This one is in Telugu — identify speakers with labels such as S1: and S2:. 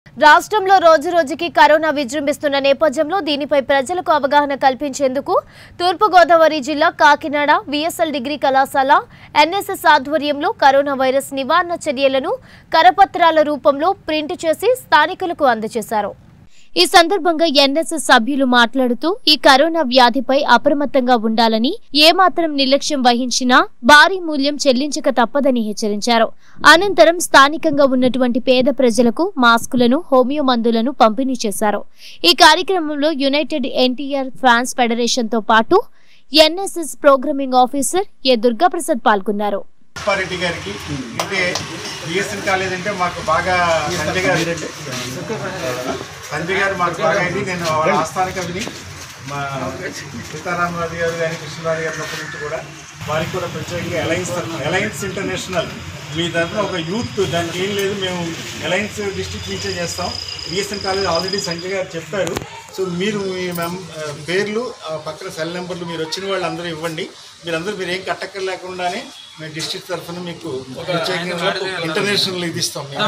S1: రాష్ట్రంలో రోజు రోజుకి కరోనా విజృంభిస్తున్న నేపథ్యంలో దీనిపై ప్రజలకు అవగాహన కల్పించేందుకు తూర్పుగోదావరి జిల్లా కాకినాడ విఎస్ఎల్ డిగ్రీ కళాశాల ఎన్ఎస్ఎస్ ఆధ్వర్యంలో కరోనా వైరస్ నివారణ చర్యలను కరపత్రాల రూపంలో ప్రింట్ చేసి స్థానికులకు అందజేశారు ఈ సందర్భంగా ఎన్ఎస్ఎస్ సభ్యులు మాట్లాడుతూ ఈ కరోనా వ్యాధిపై అప్రమత్తంగా ఉండాలని ఏమాత్రం నిర్లక్ష్యం వహించినా భారీ మూల్యం చెల్లించక తప్పదని హెచ్చరించారు అనంతరం స్థానికంగా ఉన్నటువంటి పేద ప్రజలకు మాస్కులను హోమియో మందులను పంపిణీ చేశారు ఈ కార్యక్రమంలో యునైటెడ్ ఎన్టీఆర్ ఫ్యాన్స్ ఫెడరేషన్ తో పాటు NSS programming officer A Durga Prasad పాల్గొన్నారు
S2: రెడ్డి గారికి అంటే బిఎస్ఎన్ కాలేజ్ అంటే మాకు బాగా సంజయ్ గారు సంజయ్ గారు మాకు బాగా అయింది నేను వాళ్ళ ఆస్థాన కవిని మా సీతారామరాజు గారు కానీ కృష్ణరాజు గారి తరఫు నుంచి కూడా వారికి కూడా ప్రత్యేకంగా అలయన్స్ అలయన్స్ ఇంటర్నేషనల్ మీ తరఫున ఒక యూత్ దానికి ఏం లేదు మేము అలయన్స్ డిస్ట్రిక్ట్ నుంచే చేస్తాం బిఎస్ఎన్ కాలేజ్ ఆల్రెడీ సంజయ్ గారు చెప్పారు సో మీరు మీ మెం ఆ, పేర్లు ఆ పక్కన సెల్ నెంబర్లు మీరు వచ్చిన వాళ్ళందరూ ఇవ్వండి మీరందరూ మీరు ఏం కట్టక్కర్ లేకుండానే మేము డిస్ట్రిక్ట్ తరఫున మీకు ప్రత్యేకంగా ఇంటర్నేషనల్ ఇది ఇస్తాం మేము.